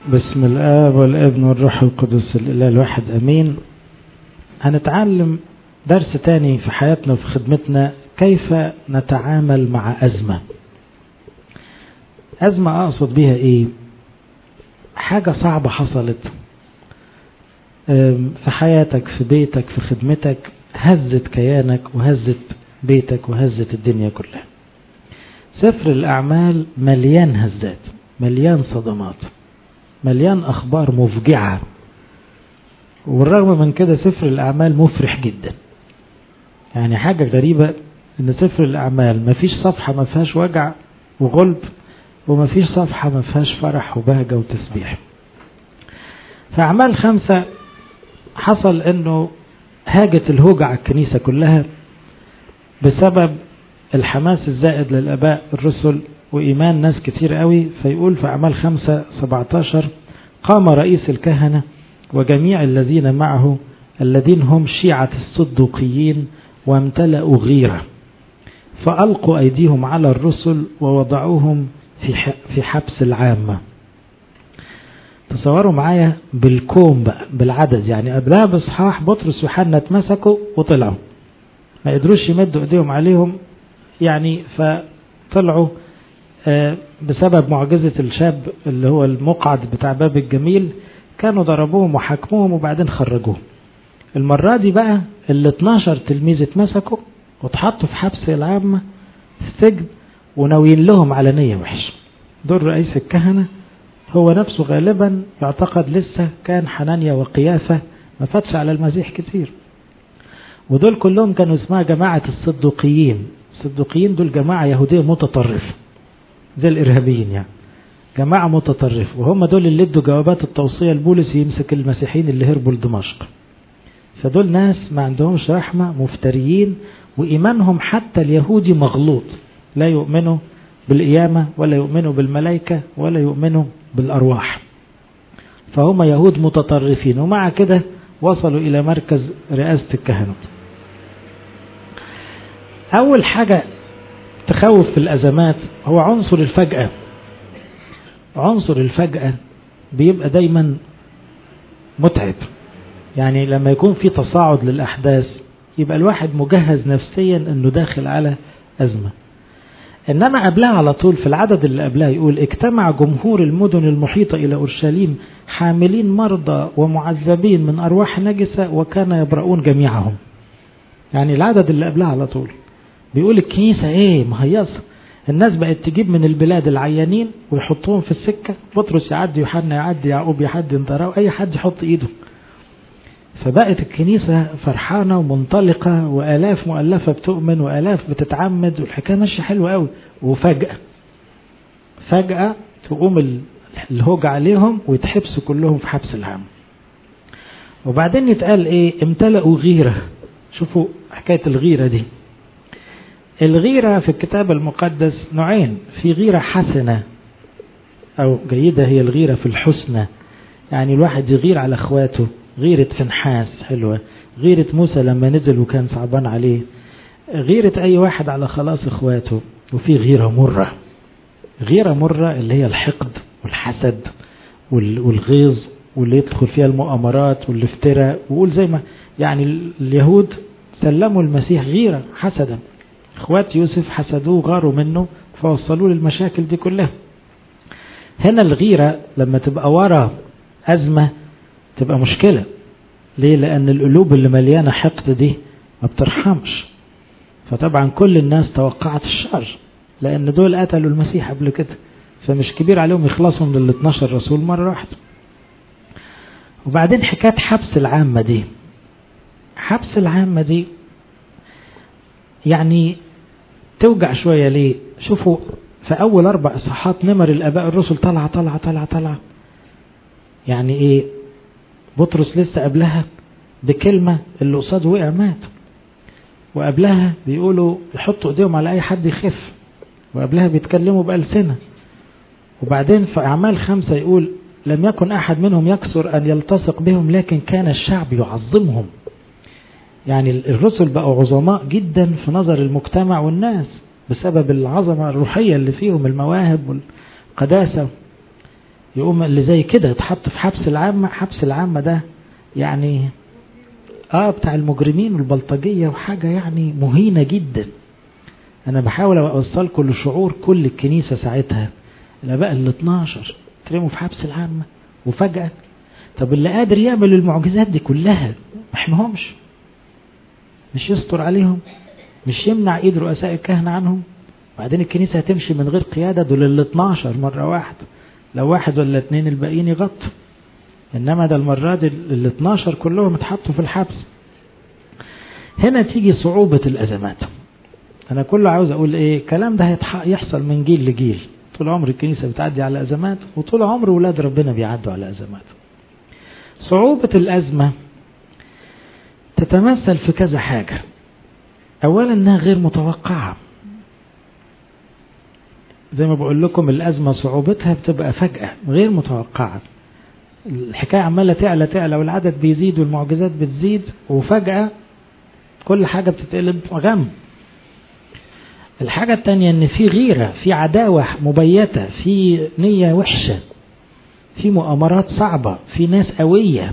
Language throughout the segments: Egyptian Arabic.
بسم الآب والابن والروح القدس الإله الواحد أمين هنتعلم درس تاني في حياتنا وفي خدمتنا كيف نتعامل مع أزمة أزمة أقصد بها إيه حاجة صعبة حصلت في حياتك في بيتك في خدمتك هزت كيانك وهزت بيتك وهزت الدنيا كلها سفر الأعمال مليان هزات مليان صدمات مليان أخبار مفجعة والرغم من كده سفر الأعمال مفرح جدا يعني حاجة غريبة إن سفر الأعمال مفيش صفحة ما فيهاش وجع وغلب ومفيش صفحة ما فيهاش فرح وبهجة وتسبيح في أعمال خمسة حصل إنه هاجت الهوجة على الكنيسة كلها بسبب الحماس الزائد للآباء الرسل وإيمان ناس كتير قوي فيقول في أعمال خمسة 17 قام رئيس الكهنة وجميع الذين معه الذين هم شيعة الصدوقيين وامتلأوا غيرة فألقوا أيديهم على الرسل ووضعوهم في في حبس العامة تصوروا معايا بالكوم بقى بالعدد يعني قبلها بصحاح بطرس ويوحنا اتمسكوا وطلعوا ما قدروش يمدوا ايديهم عليهم يعني فطلعوا بسبب معجزة الشاب اللي هو المقعد بتاع باب الجميل كانوا ضربوهم وحكموهم وبعدين خرجوهم المرة دي بقى ال 12 تلميذ اتمسكوا واتحطوا في حبس العامة في السجن وناويين لهم على نية وحشة دول رئيس الكهنة هو نفسه غالبا يعتقد لسه كان حنانيا وقيافة ما فاتش على المسيح كتير ودول كلهم كانوا اسمها جماعة الصدوقيين الصدوقيين دول جماعة يهودية متطرفة زي الإرهابيين يعني جماعة متطرفة وهم دول اللي ادوا جوابات التوصية لبولس يمسك المسيحيين اللي هربوا لدمشق فدول ناس ما عندهمش رحمة مفتريين وإيمانهم حتى اليهودي مغلوط لا يؤمنوا بالقيامة ولا يؤمنوا بالملائكة ولا يؤمنوا بالأرواح فهم يهود متطرفين ومع كده وصلوا إلى مركز رئاسة الكهنوت أول حاجة تخوف في الأزمات هو عنصر الفجأة عنصر الفجأة بيبقى دايما متعب يعني لما يكون في تصاعد للأحداث يبقى الواحد مجهز نفسيا أنه داخل على أزمة إنما قبلها على طول في العدد اللي قبلها يقول اجتمع جمهور المدن المحيطة إلى أورشليم حاملين مرضى ومعذبين من أرواح نجسة وكان يبرؤون جميعهم يعني العدد اللي قبلها على طول بيقول الكنيسة ايه مهيصة الناس بقت تجيب من البلاد العيانين ويحطوهم في السكة بطرس يعدي يوحنا يعدي يعقوب يعدي انطراو اي حد يحط ايده فبقت الكنيسة فرحانة ومنطلقة وآلاف مؤلفة بتؤمن وآلاف بتتعمد والحكاية ماشية حلوة قوي وفجأة فجأة تقوم الهوج عليهم ويتحبسوا كلهم في حبس العام وبعدين يتقال ايه امتلأوا غيرة شوفوا حكاية الغيرة دي الغيرة في الكتاب المقدس نوعين في غيرة حسنة أو جيدة هي الغيرة في الحسنى يعني الواحد يغير على اخواته غيرة فنحاس حلوة غيرة موسى لما نزل وكان صعبان عليه غيرة أي واحد على خلاص اخواته وفي غيرة مرة غيرة مرة اللي هي الحقد والحسد والغيظ واللي يدخل فيها المؤامرات والافتراء وقول زي ما يعني اليهود سلموا المسيح غيرة حسدا اخوات يوسف حسدوه غاروا منه فوصلوه للمشاكل دي كلها هنا الغيرة لما تبقى ورا أزمة تبقى مشكلة ليه لأن القلوب اللي مليانة حقد دي ما بترحمش فطبعا كل الناس توقعت الشر لأن دول قتلوا المسيح قبل كده فمش كبير عليهم يخلصوا من ال 12 رسول مرة واحدة وبعدين حكاية حبس العامة دي حبس العامة دي يعني توجع شوية ليه شوفوا في أول أربع إصحاحات نمر الآباء الرسل طلع طلع طلع طلع يعني إيه بطرس لسه قبلها بكلمة اللي قصاد وقع مات وقبلها بيقولوا يحطوا ايديهم على اي حد يخف وقبلها بيتكلموا بألسنة وبعدين في أعمال خمسة يقول لم يكن أحد منهم يكسر أن يلتصق بهم لكن كان الشعب يعظمهم يعني الرسل بقوا عظماء جدا في نظر المجتمع والناس بسبب العظمة الروحية اللي فيهم المواهب والقداسة يقوم اللي زي كده يتحط في حبس العامة حبس العامة ده يعني اه بتاع المجرمين والبلطجية وحاجة يعني مهينة جدا انا بحاول اوصلكم لشعور كل الكنيسة ساعتها الاباء ال 12 ترموا في حبس العامة وفجأة طب اللي قادر يعمل المعجزات دي كلها ما يحميهمش مش يستر عليهم مش يمنع ايد رؤساء الكهنة عنهم بعدين الكنيسة هتمشي من غير قيادة دول ال 12 مرة واحدة لو واحد ولا اتنين الباقيين يغطوا انما ده المرة دي ال 12 كلهم اتحطوا في الحبس هنا تيجي صعوبة الازمات انا كله عاوز اقول ايه الكلام ده يحصل من جيل لجيل طول عمر الكنيسة بتعدي على ازمات وطول عمر ولاد ربنا بيعدوا على ازمات صعوبة الازمة تتمثل في كذا حاجة اولا انها غير متوقعة زي ما بقول لكم الازمة صعوبتها بتبقى فجأة غير متوقعة الحكاية عمالة تعلى تعلى والعدد بيزيد والمعجزات بتزيد وفجأة كل حاجة بتتقلب غم الحاجة التانية ان في غيرة في عداوة مبيتة في نية وحشة في مؤامرات صعبة في ناس قوية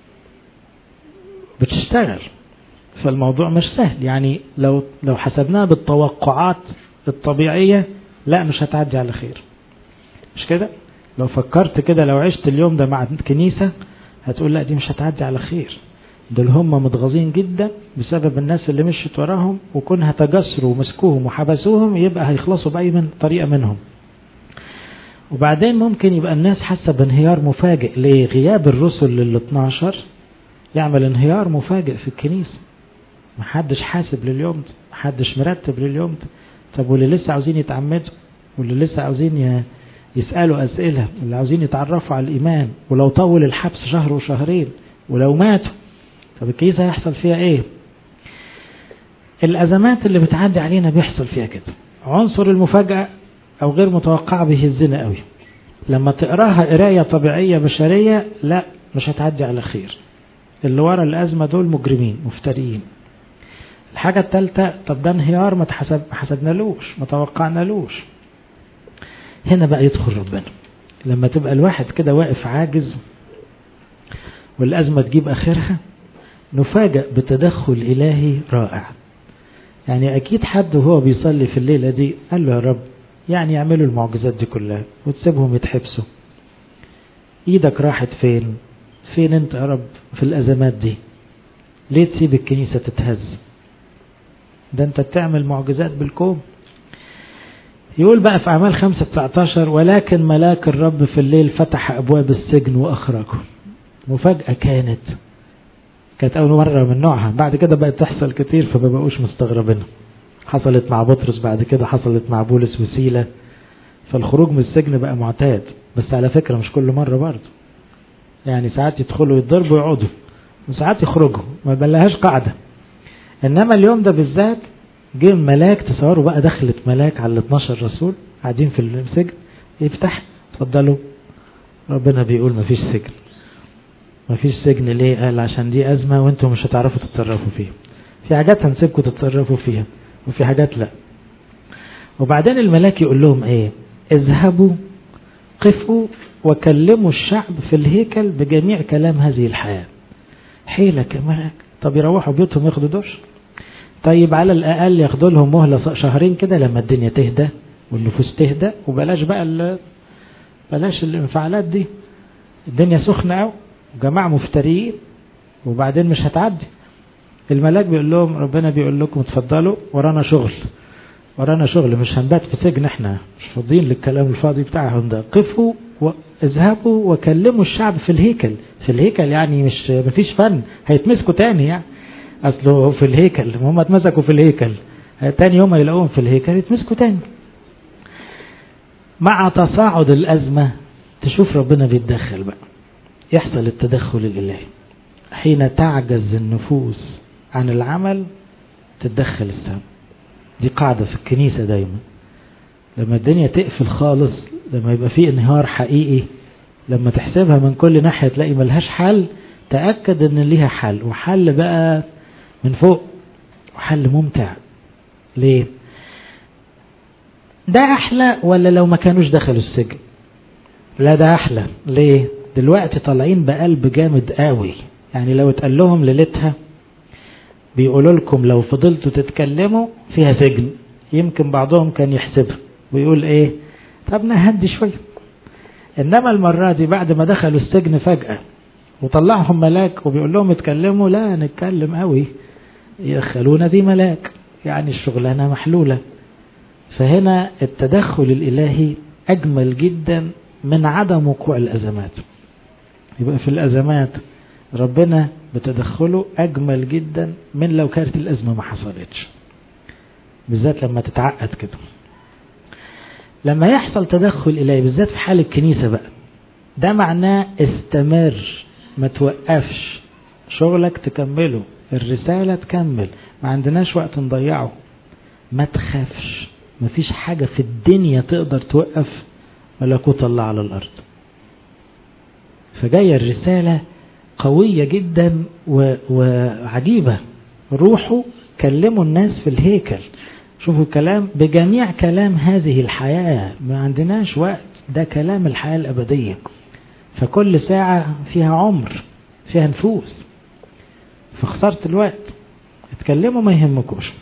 بتشتغل فالموضوع مش سهل يعني لو لو حسبناها بالتوقعات الطبيعية لا مش هتعدي على خير مش كده لو فكرت كده لو عشت اليوم ده مع كنيسة هتقول لا دي مش هتعدي على خير دول هم متغاظين جدا بسبب الناس اللي مشيت وراهم وكونها تجسروا ومسكوهم وحبسوهم يبقى هيخلصوا بأي من طريقة منهم وبعدين ممكن يبقى الناس حاسة بانهيار مفاجئ ليه غياب الرسل لل 12 يعمل انهيار مفاجئ في الكنيسة محدش حاسب لليوم ده محدش مرتب لليوم ده طب واللي لسه عاوزين يتعمدوا واللي لسه عاوزين يسألوا أسئلة واللي عاوزين يتعرفوا على الإيمان ولو طول الحبس شهر وشهرين ولو ماتوا طب الكنيسة هيحصل فيها ايه الأزمات اللي بتعدي علينا بيحصل فيها كده عنصر المفاجأة أو غير متوقع بيهزنا قوي لما تقراها قراية طبيعية بشرية لا مش هتعدي على خير اللي ورا الأزمة دول مجرمين مفتريين الحاجة الثالثة طب ده انهيار ما تحسب حسبنالوش ما توقعنالوش هنا بقى يدخل ربنا لما تبقى الواحد كده واقف عاجز والأزمة تجيب آخرها نفاجأ بتدخل إلهي رائع يعني أكيد حد وهو بيصلي في الليلة دي قال له يا رب يعني يعملوا المعجزات دي كلها وتسيبهم يتحبسوا ايدك راحت فين فين انت يا رب في الأزمات دي ليه تسيب الكنيسة تتهز ده انت بتعمل معجزات بالكون يقول بقى في أعمال 5 19 ولكن ملاك الرب في الليل فتح أبواب السجن وأخرجه مفاجأة كانت كانت أول مرة من نوعها بعد كده بقت تحصل كتير فما بقوش مستغربينها حصلت مع بطرس بعد كده حصلت مع بولس وسيلة فالخروج من السجن بقى معتاد بس على فكرة مش كل مرة برضه يعني ساعات يدخلوا يتضربوا ويقعدوا وساعات يخرجوا ما بلهاش قاعدة إنما اليوم ده بالذات جه الملاك تصوروا بقى دخلت ملاك على ال 12 رسول قاعدين في السجن يفتح اتفضلوا ربنا بيقول مفيش سجن مفيش سجن ليه قال عشان دي أزمة وانتم مش هتعرفوا تتصرفوا فيها في حاجات هنسيبكم تتصرفوا فيها وفي حاجات لا وبعدين الملاك يقول لهم ايه اذهبوا قفوا وكلموا الشعب في الهيكل بجميع كلام هذه الحياة حيلك يا ملاك طب يروحوا بيوتهم ياخدوا دش طيب على الأقل ياخدوا لهم مهلة شهرين كده لما الدنيا تهدى والنفوس تهدى وبلاش بقى بلاش الانفعالات دي الدنيا سخنة قوي جماعة مفتريين وبعدين مش هتعدي الملاك بيقول لهم ربنا بيقول لكم اتفضلوا ورانا شغل ورانا شغل مش هنبات في سجن احنا مش فاضيين للكلام الفاضي بتاعهم ده قفوا واذهبوا وكلموا الشعب في الهيكل في الهيكل يعني مش مفيش فن هيتمسكوا تاني يعني اصله في الهيكل هم اتمسكوا في الهيكل تاني يوم يلاقوهم في الهيكل يتمسكوا تاني مع تصاعد الأزمة تشوف ربنا بيتدخل بقى يحصل التدخل الإلهي حين تعجز النفوس عن العمل تتدخل السماء دي قاعدة في الكنيسة دايما لما الدنيا تقفل خالص لما يبقى فيه انهيار حقيقي لما تحسبها من كل ناحية تلاقي ملهاش حل تأكد ان ليها حل وحل بقى من فوق وحل ممتع ليه ده احلى ولا لو ما كانوش دخلوا السجن لا ده احلى ليه دلوقتي طالعين بقلب جامد قوي يعني لو اتقال لهم ليلتها بيقولوا لكم لو فضلتوا تتكلموا فيها سجن يمكن بعضهم كان يحسبها ويقول ايه طب نهدي شويه انما المره دي بعد ما دخلوا السجن فجاه وطلعهم ملاك وبيقول لهم اتكلموا لا نتكلم قوي يدخلونا دي ملاك يعني الشغلانه محلوله فهنا التدخل الالهي اجمل جدا من عدم وقوع الازمات يبقى في الازمات ربنا بتدخله اجمل جدا من لو كانت الازمه ما حصلتش بالذات لما تتعقد كده لما يحصل تدخل إلهي بالذات في حال الكنيسة بقى ده معناه استمر ما توقفش شغلك تكمله الرسالة تكمل ما عندناش وقت نضيعه ما تخافش ما فيش حاجة في الدنيا تقدر توقف ملكوت الله على الأرض فجاية الرسالة قوية جدا وعجيبة روحوا كلموا الناس في الهيكل شوفوا كلام بجميع كلام هذه الحياة ما عندناش وقت ده كلام الحياة الأبدية فكل ساعة فيها عمر فيها نفوس فاخترت الوقت اتكلموا ما يهمكوش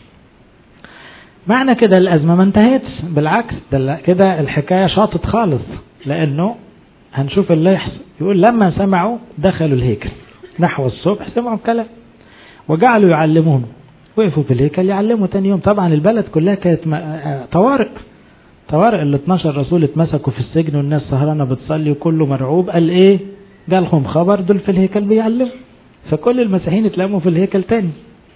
معنى كده الأزمة ما انتهتش بالعكس ده كده الحكاية شاطت خالص لأنه هنشوف اللي يحصل يقول لما سمعوا دخلوا الهيكل نحو الصبح سمعوا الكلام وجعلوا يعلمون وقفوا في الهيكل يعلموا تاني يوم طبعا البلد كلها كانت طوارئ طوارئ ال 12 رسول اتمسكوا في السجن والناس سهرانه بتصلي وكله مرعوب قال ايه جالهم خبر دول في الهيكل بيعلموا فكل المسيحيين اتلموا في الهيكل تاني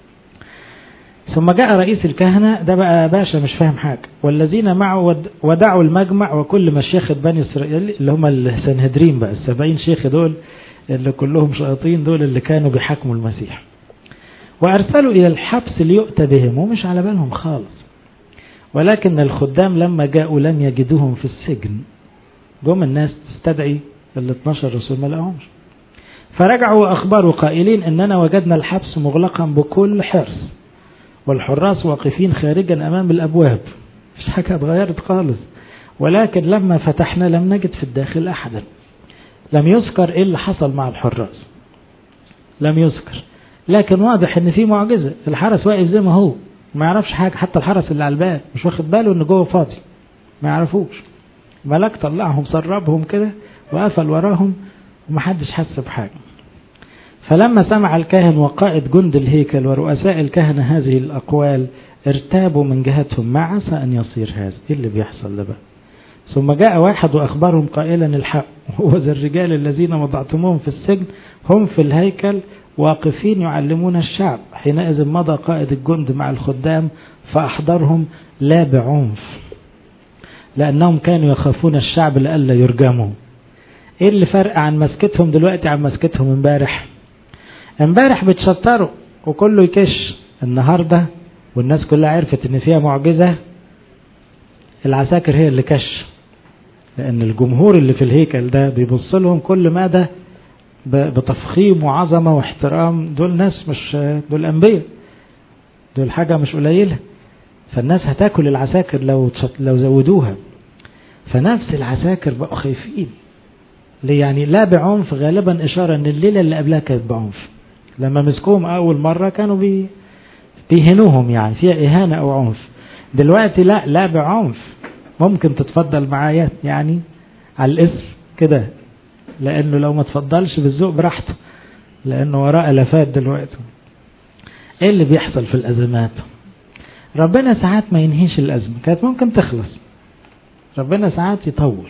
ثم جاء رئيس الكهنة ده بقى باشا مش فاهم حاجة والذين معه ودعوا المجمع وكل مشيخة بني إسرائيل اللي هم السنهدرين بقى السبعين شيخ دول اللي كلهم شياطين دول اللي كانوا بيحاكموا المسيح وأرسلوا إلى الحبس ليؤتى بهم ومش على بالهم خالص ولكن الخدام لما جاءوا لم يجدوهم في السجن جم الناس تستدعي ال 12 رسول ما لقاهمش فرجعوا وأخبروا قائلين إننا وجدنا الحبس مغلقا بكل حرص والحراس واقفين خارجا أمام الأبواب مش حاجة اتغيرت خالص ولكن لما فتحنا لم نجد في الداخل أحدا لم يذكر إيه اللي حصل مع الحراس لم يذكر لكن واضح ان في معجزه الحرس واقف زي ما هو ما يعرفش حاجه حتى الحرس اللي على الباب مش واخد باله ان جوه فاضي ما يعرفوش ملاك طلعهم سربهم كده وقفل وراهم ومحدش حس بحاجه فلما سمع الكاهن وقائد جند الهيكل ورؤساء الكهنة هذه الأقوال ارتابوا من جهتهم ما عسى أن يصير هذا إيه اللي بيحصل ده بقى ثم جاء واحد وأخبرهم قائلا الحق وذا الرجال الذين وضعتموهم في السجن هم في الهيكل واقفين يعلمون الشعب حينئذ مضى قائد الجند مع الخدام فأحضرهم لا بعنف لأنهم كانوا يخافون الشعب لئلا يرجموا ايه اللي فرق عن مسكتهم دلوقتي عن مسكتهم امبارح امبارح بتشطروا وكله يكش النهارده والناس كلها عرفت ان فيها معجزه العساكر هي اللي كش لان الجمهور اللي في الهيكل ده بيبص لهم كل مدى بتفخيم وعظمه واحترام دول ناس مش دول انبياء دول حاجه مش قليله فالناس هتاكل العساكر لو لو زودوها فنفس العساكر بقوا خايفين ليه يعني لا بعنف غالبا اشاره ان الليله اللي قبلها كانت بعنف لما مسكوهم اول مره كانوا بي بيهنوهم يعني فيها اهانه او عنف دلوقتي لا لا بعنف ممكن تتفضل معايا يعني على الاسم كده لانه لو ما تفضلش بالذوق براحته لانه وراء الافات دلوقتي ايه اللي بيحصل في الازمات ربنا ساعات ما ينهيش الازمه كانت ممكن تخلص ربنا ساعات يطول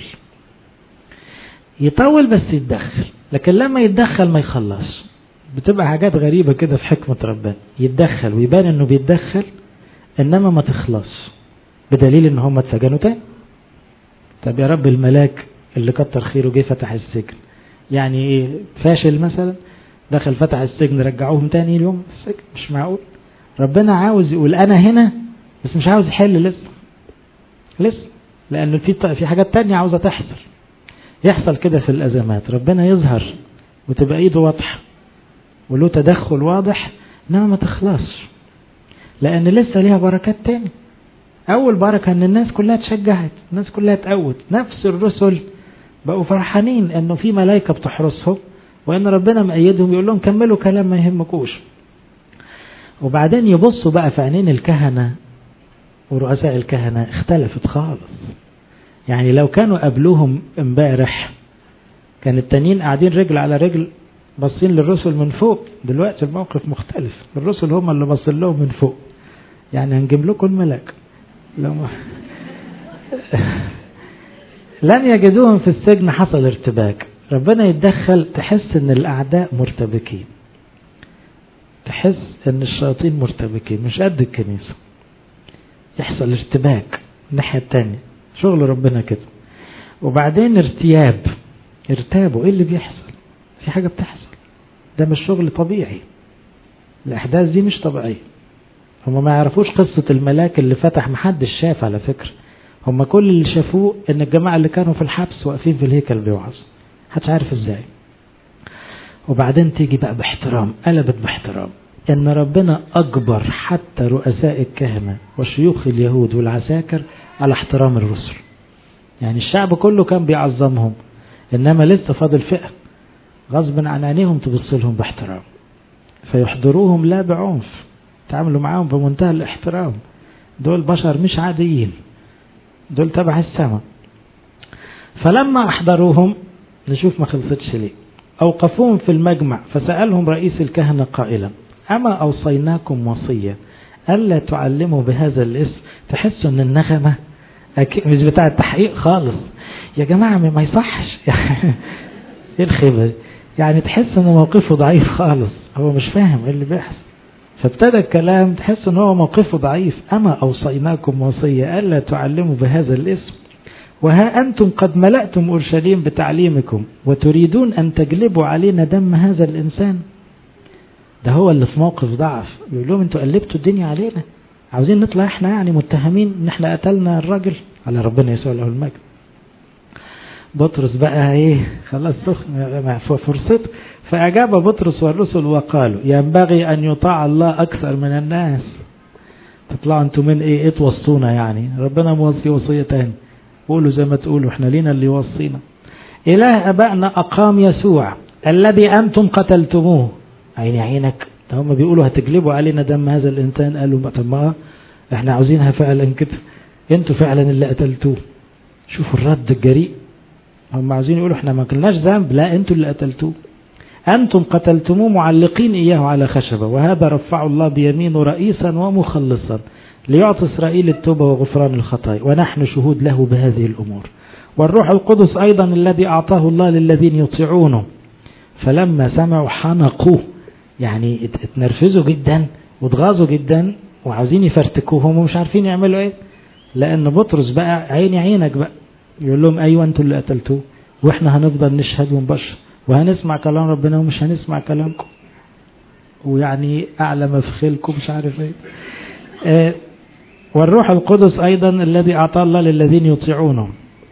يطول بس يتدخل لكن لما يتدخل ما يخلص بتبقى حاجات غريبة كده في حكمة ربنا يتدخل ويبان انه بيتدخل انما ما تخلص بدليل ان هم اتسجنوا تاني طب يا رب الملاك اللي كتر خيره جه فتح السجن يعني ايه فاشل مثلا دخل فتح السجن رجعوهم تاني اليوم السجن مش معقول ربنا عاوز يقول انا هنا بس مش عاوز يحل لسه لسه لانه في في حاجات تانية عاوزة تحصل يحصل كده في الازمات ربنا يظهر وتبقى ايده واضحه وله تدخل واضح انما ما تخلصش لان لسه ليها بركات تاني اول بركه ان الناس كلها تشجعت الناس كلها تقوت نفس الرسل بقوا فرحانين انه في ملائكة بتحرسهم وان ربنا مأيدهم يقول لهم كملوا كلام ما يهمكوش وبعدين يبصوا بقى في عينين الكهنة ورؤساء الكهنة اختلفت خالص يعني لو كانوا قابلوهم امبارح كان التانيين قاعدين رجل على رجل باصين للرسل من فوق دلوقتي الموقف مختلف الرسل هم اللي باصين لهم من فوق يعني هنجيب لكم الملك لو ما لم يجدوهم في السجن حصل ارتباك ربنا يتدخل تحس ان الاعداء مرتبكين تحس ان الشياطين مرتبكين مش قد الكنيسة يحصل ارتباك الناحية التانية شغل ربنا كده وبعدين ارتياب ارتابوا ايه اللي بيحصل في حاجة بتحصل ده مش شغل طبيعي الاحداث دي مش طبيعية هم ما يعرفوش قصة الملاك اللي فتح محدش شاف على فكرة هم كل اللي شافوه ان الجماعة اللي كانوا في الحبس واقفين في الهيكل بيوعظوا محدش عارف ازاي وبعدين تيجي بقى باحترام قلبت باحترام ان ربنا اجبر حتى رؤساء الكهنة وشيوخ اليهود والعساكر على احترام الرسل يعني الشعب كله كان بيعظمهم انما لسه فاضل فئة غصبا عن عينيهم تبص لهم باحترام فيحضروهم لا بعنف تعاملوا معاهم بمنتهى الاحترام دول بشر مش عاديين دول تبع السماء فلما احضروهم نشوف ما خلصتش ليه اوقفوهم في المجمع فسألهم رئيس الكهنة قائلا اما اوصيناكم وصية الا تعلموا بهذا الاسم تحسوا ان النغمة مش بتاع التحقيق خالص يا جماعة ما يصحش ايه الخيبة يعني تحس ان موقفه ضعيف خالص هو مش فاهم ايه اللي بيحصل فابتدى الكلام تحس ان هو موقفه ضعيف اما اوصيناكم وصية الا تعلموا بهذا الاسم وها انتم قد ملأتم اورشليم بتعليمكم وتريدون ان تجلبوا علينا دم هذا الانسان ده هو اللي في موقف ضعف بيقول لهم انتوا قلبتوا الدنيا علينا عاوزين نطلع احنا يعني متهمين ان احنا قتلنا الراجل على ربنا يسوع له المجد بطرس بقى ايه خلاص سخن فرصته فأجاب بطرس والرسل وقالوا ينبغي أن يطاع الله أكثر من الناس تطلعوا انتوا من ايه ايه توصونا يعني ربنا موصي وصية تاني قولوا زي ما تقولوا احنا لينا اللي يوصينا إله أبائنا أقام يسوع الذي أنتم قتلتموه عيني عينك هم بيقولوا هتجلبوا علينا دم هذا الإنسان قالوا طب ما احنا عاوزينها فعلا كده انتوا فعلا اللي قتلتوه شوفوا الرد الجريء هم عاوزين يقولوا احنا ما كلناش ذنب لا انتوا اللي قتلتوه أنتم قتلتموه معلقين إياه على خشبة وهذا رفع الله بيمينه رئيسا ومخلصا ليعطي إسرائيل التوبة وغفران الخطايا ونحن شهود له بهذه الأمور والروح القدس أيضا الذي أعطاه الله للذين يطيعونه فلما سمعوا حنقوا يعني اتنرفزوا جدا واتغاظوا جدا وعاوزين يفرتكوهم ومش عارفين يعملوا ايه لأن بطرس بقى عيني عينك بقى يقول لهم أيوة أنتوا اللي قتلتوه وإحنا هنفضل نشهد ونبشر وهنسمع كلام ربنا ومش هنسمع كلامكم ويعني أعلى ما في خيلكم مش عارف ايه آه والروح القدس أيضا الذي أعطى الله للذين يطيعونه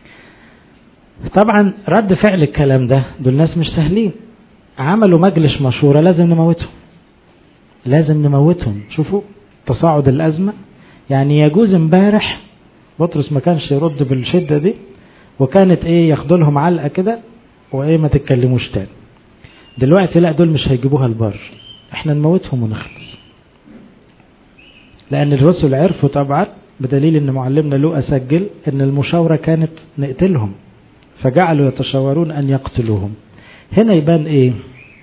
طبعا رد فعل الكلام ده دول ناس مش سهلين عملوا مجلس مشورة لازم نموتهم لازم نموتهم شوفوا تصاعد الأزمة يعني يجوز امبارح بطرس ما كانش يرد بالشدة دي وكانت ايه ياخدوا لهم علقة كده وايه ما تتكلموش تاني دلوقتي لا دول مش هيجيبوها البر احنا نموتهم ونخلص لان الرسل عرفوا طبعا بدليل ان معلمنا لوقا سجل ان المشاورة كانت نقتلهم فجعلوا يتشاورون ان يقتلوهم هنا يبان ايه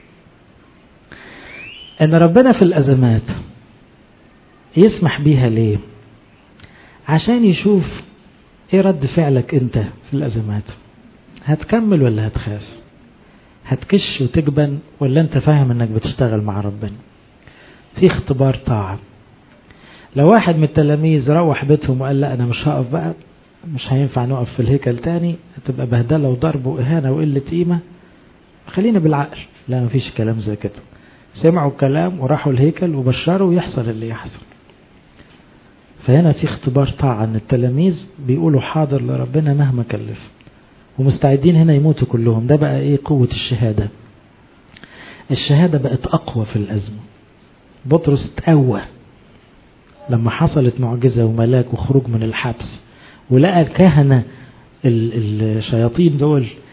ان ربنا في الازمات يسمح بيها ليه عشان يشوف ايه رد فعلك انت في الازمات هتكمل ولا هتخاف هتكش وتجبن ولا انت فاهم انك بتشتغل مع ربنا في اختبار طاعة لو واحد من التلاميذ روح بيتهم وقال لا انا مش هقف بقى مش هينفع نقف في الهيكل تاني هتبقى بهدلة وضرب وإهانة وقلة قيمة خلينا بالعقل لا مفيش كلام زي كده سمعوا الكلام وراحوا الهيكل وبشروا ويحصل اللي يحصل فهنا في اختبار طاعة ان التلاميذ بيقولوا حاضر لربنا مهما كلف ومستعدين هنا يموتوا كلهم ده بقى ايه قوة الشهادة الشهادة بقت اقوى في الازمة بطرس تقوى لما حصلت معجزة وملاك وخروج من الحبس ولقى الكهنة الشياطين دول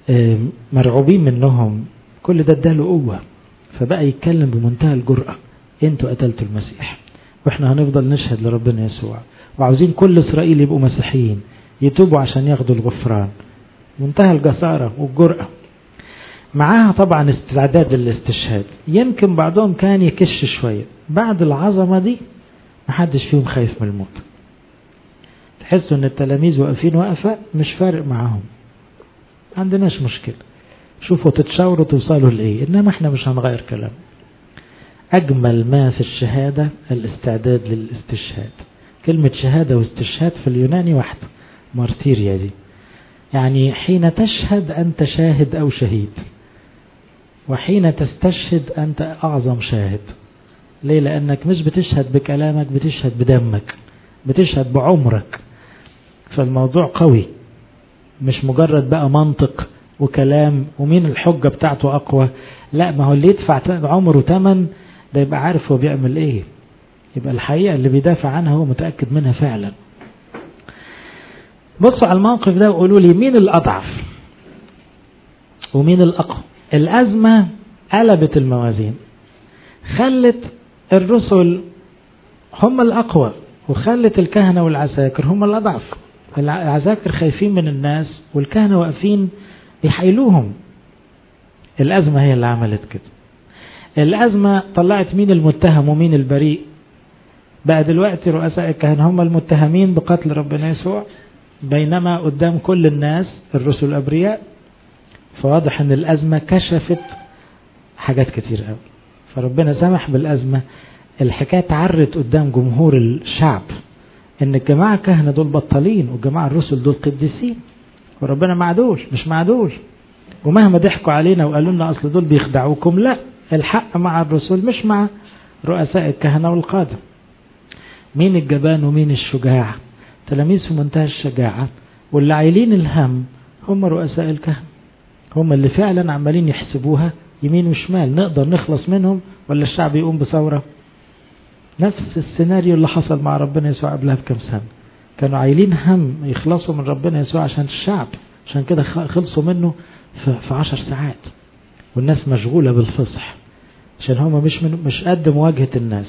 مرعوبين منهم كل ده اداله قوة فبقى يتكلم بمنتهى الجرأة انتوا قتلتوا المسيح واحنا هنفضل نشهد لربنا يسوع وعاوزين كل اسرائيل يبقوا مسيحيين يتوبوا عشان ياخدوا الغفران منتهى الجسارة والجرأة معاها طبعا استعداد للاستشهاد يمكن بعضهم كان يكش شوية بعد العظمة دي محدش فيهم خايف من الموت تحسوا ان التلاميذ واقفين وقفة مش فارق معاهم عندناش مشكلة شوفوا تتشاوروا توصلوا لإيه إنما إحنا مش هنغير كلام أجمل ما في الشهادة الاستعداد للاستشهاد كلمة شهادة واستشهاد في اليوناني واحدة مارتيريا دي يعني حين تشهد أنت شاهد أو شهيد وحين تستشهد أنت أعظم شاهد ليه لأنك مش بتشهد بكلامك بتشهد بدمك بتشهد بعمرك فالموضوع قوي مش مجرد بقى منطق وكلام ومين الحجة بتاعته أقوى لا ما هو اللي يدفع عمره تمن ده يبقى عارف هو بيعمل ايه يبقى الحقيقة اللي بيدافع عنها هو متأكد منها فعلا بصوا على الموقف ده وقولوا لي مين الأضعف ومين الأقوى الأزمة قلبت الموازين خلت الرسل هم الأقوى وخلت الكهنة والعساكر هم الأضعف العساكر خايفين من الناس والكهنة واقفين يحيلوهم الأزمة هي اللي عملت كده الأزمة طلعت مين المتهم ومين البريء بقى دلوقتي رؤساء الكهنة هم المتهمين بقتل ربنا يسوع بينما قدام كل الناس الرسل الأبرياء فواضح ان الأزمة كشفت حاجات كتير قوي فربنا سمح بالأزمة الحكاية تعرت قدام جمهور الشعب ان الجماعة كهنة دول بطالين والجماعة الرسل دول قديسين وربنا مع دول مش مع دول ومهما ضحكوا علينا وقالوا لنا اصل دول بيخدعوكم لا الحق مع الرسل مش مع رؤساء الكهنة والقادة مين الجبان ومين الشجاع تلاميذ في منتهى الشجاعة واللي عايلين الهم هم رؤساء الكهنة هم اللي فعلا عمالين يحسبوها يمين وشمال نقدر نخلص منهم ولا الشعب يقوم بثورة نفس السيناريو اللي حصل مع ربنا يسوع قبلها بكم سنة كانوا عايلين هم يخلصوا من ربنا يسوع عشان الشعب عشان كده خلصوا منه في عشر ساعات والناس مشغولة بالفصح عشان هما مش من مش قد مواجهة الناس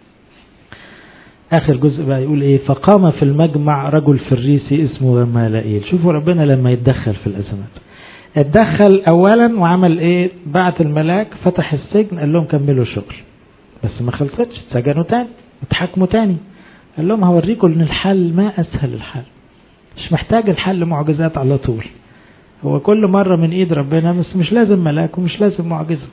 آخر جزء بقى يقول إيه فقام في المجمع رجل فريسي اسمه غمالائيل شوفوا ربنا لما يتدخل في الأزمات اتدخل أولا وعمل إيه بعت الملاك فتح السجن قال لهم كملوا شغل بس ما خلصتش اتسجنوا تاني اتحاكموا تاني قال لهم هوريكم ان الحل ما اسهل الحل مش محتاج الحل معجزات على طول هو كل مرة من ايد ربنا بس مش لازم ملاك ومش لازم معجزة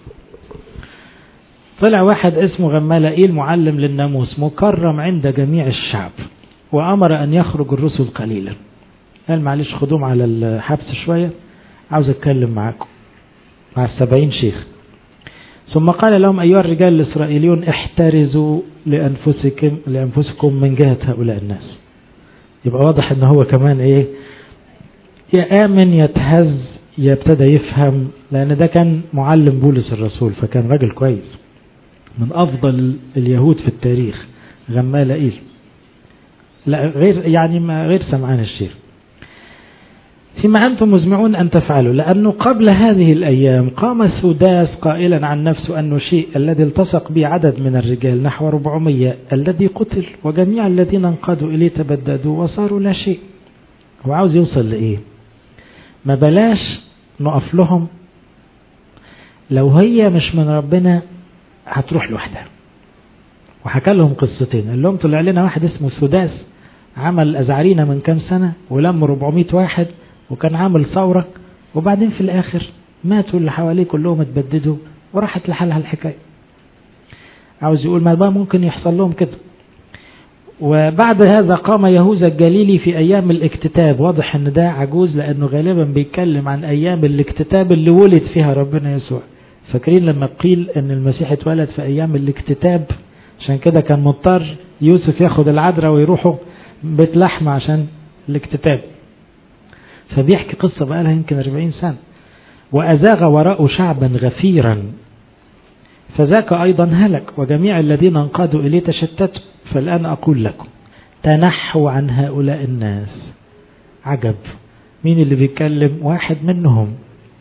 طلع واحد اسمه غمالائيل معلم للناموس مكرم عند جميع الشعب وأمر أن يخرج الرسل قليلا قال معلش خدوم على الحبس شوية عاوز أتكلم معاكم مع السبعين شيخ ثم قال لهم أيها الرجال الإسرائيليون احترزوا لأنفسكم, لأنفسكم من جهة هؤلاء الناس يبقى واضح ان هو كمان ايه يا آمن يتهز يبتدى يفهم لأن ده كان معلم بولس الرسول فكان راجل كويس من أفضل اليهود في التاريخ غمال إيل لا غير يعني ما غير سمعان الشيخ فيما أنتم مزمعون أن تفعلوا لأنه قبل هذه الأيام قام سوداس قائلا عن نفسه أنه شيء الذي التصق به عدد من الرجال نحو 400 الذي قتل وجميع الذين انقادوا إليه تبددوا وصاروا لا شيء هو عاوز يوصل لإيه ما بلاش نقف لهم لو هي مش من ربنا هتروح لوحدها وحكى لهم قصتين قال لهم طلع لنا واحد اسمه سوداس عمل أزعرينا من كام سنة ولم 400 واحد وكان عامل ثورة وبعدين في الآخر ماتوا اللي حواليه كلهم اتبددوا وراحت لحالها الحكاية عاوز يقول ما بقى ممكن يحصل لهم كده وبعد هذا قام يهوذا الجليلي في أيام الاكتتاب واضح ان ده عجوز لأنه غالبا بيتكلم عن أيام الاكتتاب اللي ولد فيها ربنا يسوع فاكرين لما قيل ان المسيح اتولد في أيام الاكتتاب عشان كده كان مضطر يوسف ياخد العذراء ويروحوا بيت لحم عشان الاكتتاب فبيحكي قصة بقى لها يمكن 40 سنة وأزاغ وراءه شعبا غفيرا فذاك أيضا هلك وجميع الذين انقادوا إليه تشتتوا فالآن أقول لكم تنحوا عن هؤلاء الناس عجب مين اللي بيتكلم واحد منهم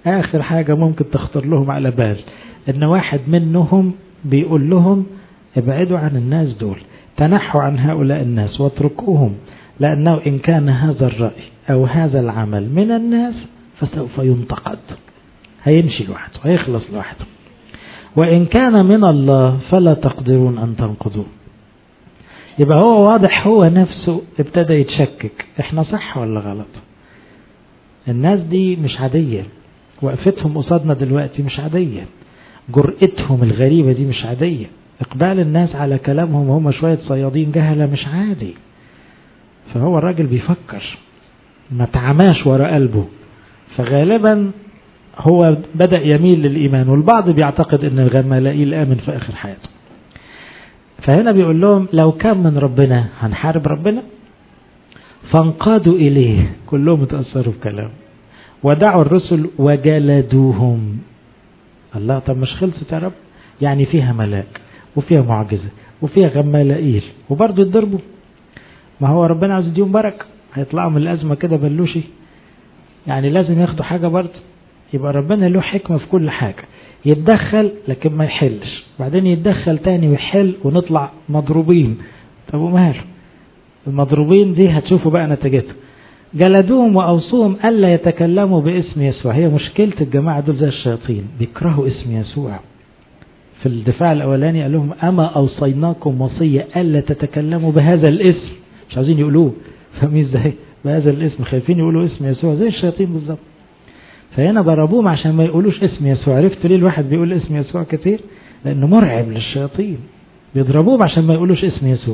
آخر حاجة ممكن تخطر لهم على بال إن واحد منهم بيقول لهم ابعدوا عن الناس دول تنحوا عن هؤلاء الناس واتركوهم لأنه إن كان هذا الرأي أو هذا العمل من الناس فسوف ينتقد هيمشي لوحده هيخلص لوحده وإن كان من الله فلا تقدرون أن تنقضوه يبقى هو واضح هو نفسه ابتدى يتشكك احنا صح ولا غلط الناس دي مش عادية وقفتهم قصادنا دلوقتي مش عادية جرأتهم الغريبة دي مش عادية إقبال الناس على كلامهم هم شوية صيادين جهلة مش عادي فهو الراجل بيفكر ما تعماش ورا قلبه فغالبا هو بدأ يميل للإيمان والبعض بيعتقد أن الغمالائيل آمن في آخر حياته فهنا بيقول لهم لو كان من ربنا هنحارب ربنا فانقادوا إليه كلهم اتأثروا بكلامه ودعوا الرسل وجلدوهم الله طب مش خلصت يا رب يعني فيها ملاك وفيها معجزة وفيها غمالائيل وبرضه يتضربوا ما هو ربنا عاوز يديهم بركة هيطلعوا من الأزمة كده بلوشي يعني لازم ياخدوا حاجة برضه يبقى ربنا له حكمة في كل حاجة يتدخل لكن ما يحلش بعدين يتدخل تاني ويحل ونطلع مضروبين طب وماله المضروبين دي هتشوفوا بقى نتيجتها جلدوهم وأوصوهم ألا يتكلموا باسم يسوع هي مشكلة الجماعة دول زي الشياطين بيكرهوا اسم يسوع في الدفاع الأولاني قال لهم أما أوصيناكم وصية ألا تتكلموا بهذا الاسم مش عايزين يقولوه فاهمين ازاي بهذا الاسم خايفين يقولوا اسم يسوع زي الشياطين بالظبط فهنا ضربوهم عشان ما يقولوش اسم يسوع عرفت ليه الواحد بيقول اسم يسوع كتير لأنه مرعب للشياطين بيضربوهم عشان ما يقولوش اسم يسوع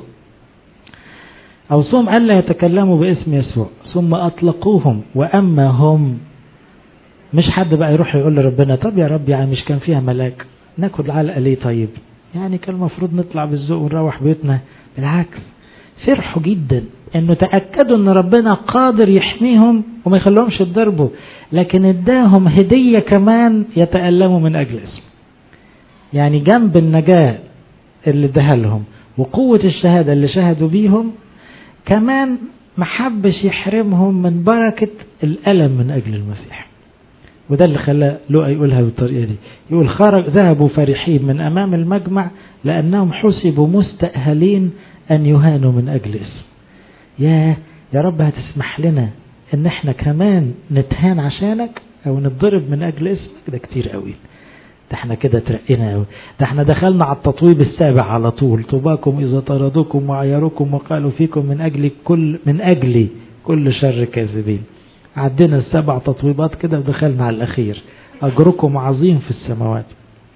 أوصوهم ألا يتكلموا باسم يسوع ثم أطلقوهم وأما هم مش حد بقى يروح يقول لربنا طب يا رب يعني مش كان فيها ملاك ناخد علقة ليه طيب يعني كان المفروض نطلع بالذوق ونروح بيتنا بالعكس فرحوا جدا انه تأكدوا ان ربنا قادر يحميهم وما يخليهمش يتضربوا لكن اداهم هدية كمان يتألموا من اجل اسمه يعني جنب النجاة اللي اداها لهم وقوة الشهادة اللي شهدوا بيهم كمان محبش يحرمهم من بركة الألم من أجل المسيح وده اللي خلى لؤى يقولها بالطريقة دي يقول خرج ذهبوا فرحين من أمام المجمع لأنهم حسبوا مستأهلين أن يهانوا من أجل اسم يا يا رب هتسمح لنا ان احنا كمان نتهان عشانك او نتضرب من اجل اسمك ده كتير قوي ده احنا كده ترقينا قوي ده احنا دخلنا على التطويب السابع على طول طوباكم اذا طردوكم وعيروكم وقالوا فيكم من اجل كل من اجلي كل شر كاذبين عدينا السبع تطويبات كده ودخلنا على الاخير اجركم عظيم في السماوات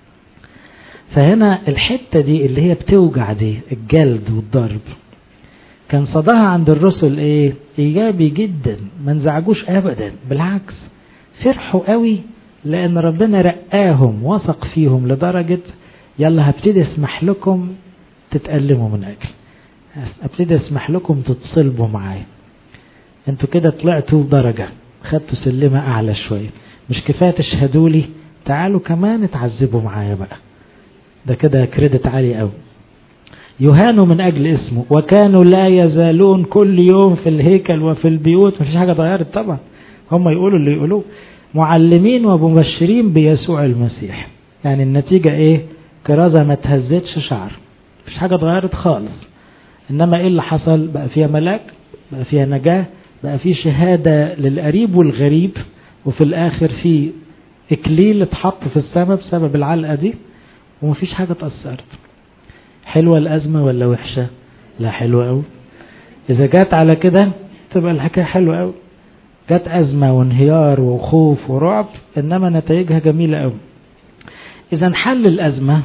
فهنا الحتة دي اللي هي بتوجع دي الجلد والضرب كان صداها عند الرسل ايه ايجابي جدا ما انزعجوش ابدا بالعكس فرحوا قوي لان ربنا رقاهم وثق فيهم لدرجة يلا هبتدي اسمح لكم تتألموا من اجل ابتدي اسمح لكم تتصلبوا معايا انتوا كده طلعتوا درجة خدتوا سلمة اعلى شوية مش كفاية تشهدوا لي تعالوا كمان اتعذبوا معايا بقى ده كده كريدت عالي قوي يهانوا من أجل اسمه وكانوا لا يزالون كل يوم في الهيكل وفي البيوت مفيش حاجة اتغيرت طبعا هم يقولوا اللي يقولوه معلمين ومبشرين بيسوع المسيح يعني النتيجة ايه كرازة ما تهزتش شعر مفيش حاجة اتغيرت خالص انما ايه اللي حصل بقى فيها ملاك بقى فيها نجاة بقى في شهادة للقريب والغريب وفي الاخر في اكليل اتحط في السماء بسبب العلقة دي ومفيش حاجة اتأثرت حلوة الأزمة ولا وحشة لا حلوة أوي إذا جات على كده تبقى الحكاية حلوة أوي جات أزمة وانهيار وخوف ورعب إنما نتائجها جميلة أوي إذا حل الأزمة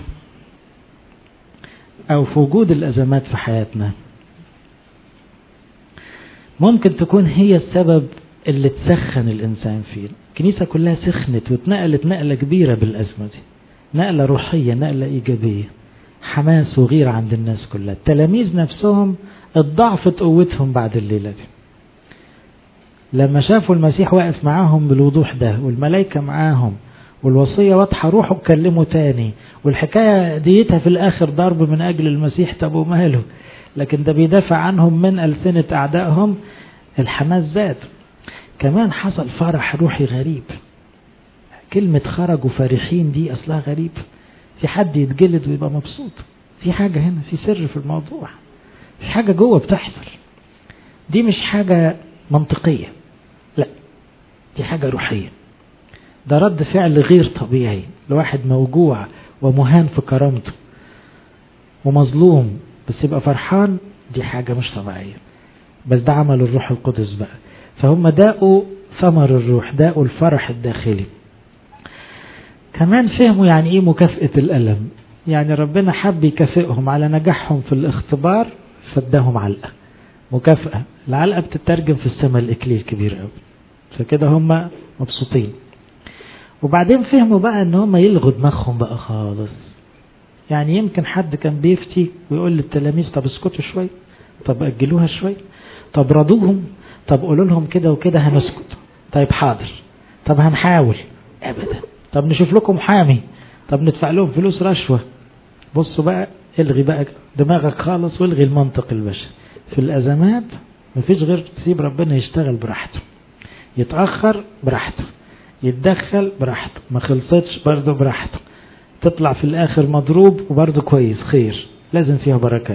أو في وجود الأزمات في حياتنا ممكن تكون هي السبب اللي تسخن الإنسان فيه الكنيسة كلها سخنت واتنقلت نقلة كبيرة بالأزمة دي نقلة روحية نقلة إيجابية حماس وغير عند الناس كلها التلاميذ نفسهم اتضعفت قوتهم بعد الليلة دي لما شافوا المسيح واقف معاهم بالوضوح ده والملائكة معاهم والوصية واضحة روحوا اتكلموا تاني والحكاية ديتها في الآخر ضرب من أجل المسيح طب وماله لكن ده بيدافع عنهم من ألسنة أعدائهم الحماس زاد كمان حصل فرح روحي غريب كلمة خرجوا فرحين دي أصلها غريب في حد يتجلد ويبقى مبسوط في حاجة هنا في سر في الموضوع في حاجة جوه بتحصل دي مش حاجة منطقية لا دي حاجة روحية ده رد فعل غير طبيعي لواحد موجوع ومهان في كرامته ومظلوم بس يبقى فرحان دي حاجة مش طبيعية بس ده عمل الروح القدس بقى فهم داقوا ثمر الروح داقوا الفرح الداخلي كمان فهموا يعني ايه مكافأة الألم يعني ربنا حب يكافئهم على نجاحهم في الاختبار فاداهم علقة مكافأة العلقة بتترجم في السماء الإكليل كبير قوي فكده هم مبسوطين وبعدين فهموا بقى ان هم يلغوا دماغهم بقى خالص يعني يمكن حد كان بيفتي ويقول للتلاميذ طب اسكتوا شوي طب أجلوها شوي طب رضوهم طب قولوا لهم كده وكده هنسكت طيب حاضر طب هنحاول ابدا طب نشوف لكم حامي طب ندفع لهم فلوس رشوة بصوا بقى الغي بقى دماغك خالص والغي المنطق البشري في الأزمات مفيش غير تسيب ربنا يشتغل براحته يتأخر براحته يتدخل براحته ما خلصتش برضه براحته تطلع في الآخر مضروب وبرضه كويس خير لازم فيها بركات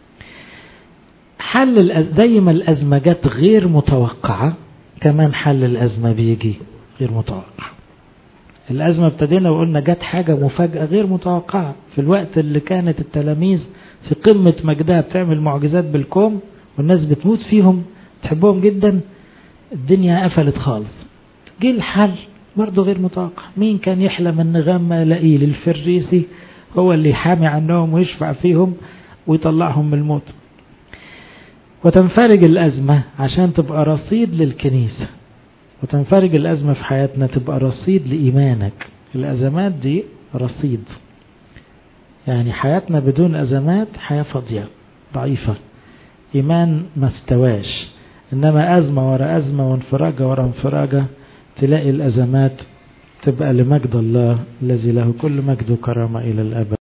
حل زي ما الأزمة جت غير متوقعة كمان حل الأزمة بيجي غير متوقع الأزمة ابتدينا وقلنا جت حاجة مفاجأة غير متوقعة في الوقت اللي كانت التلاميذ في قمة مجدها بتعمل معجزات بالكوم والناس بتموت فيهم تحبهم جدا الدنيا قفلت خالص جه الحل برضه غير متوقع مين كان يحلم ان غمة لقيل الفريسي هو اللي يحامي عنهم ويشفع فيهم ويطلعهم من الموت وتنفرج الأزمة عشان تبقى رصيد للكنيسة وتنفرج الأزمة في حياتنا تبقى رصيد لإيمانك الأزمات دي رصيد يعني حياتنا بدون أزمات حياة فاضية ضعيفة إيمان ما استواش إنما أزمة ورا أزمة وانفراجة ورا انفراجة تلاقي الأزمات تبقى لمجد الله الذي له كل مجد وكرامة إلى الأبد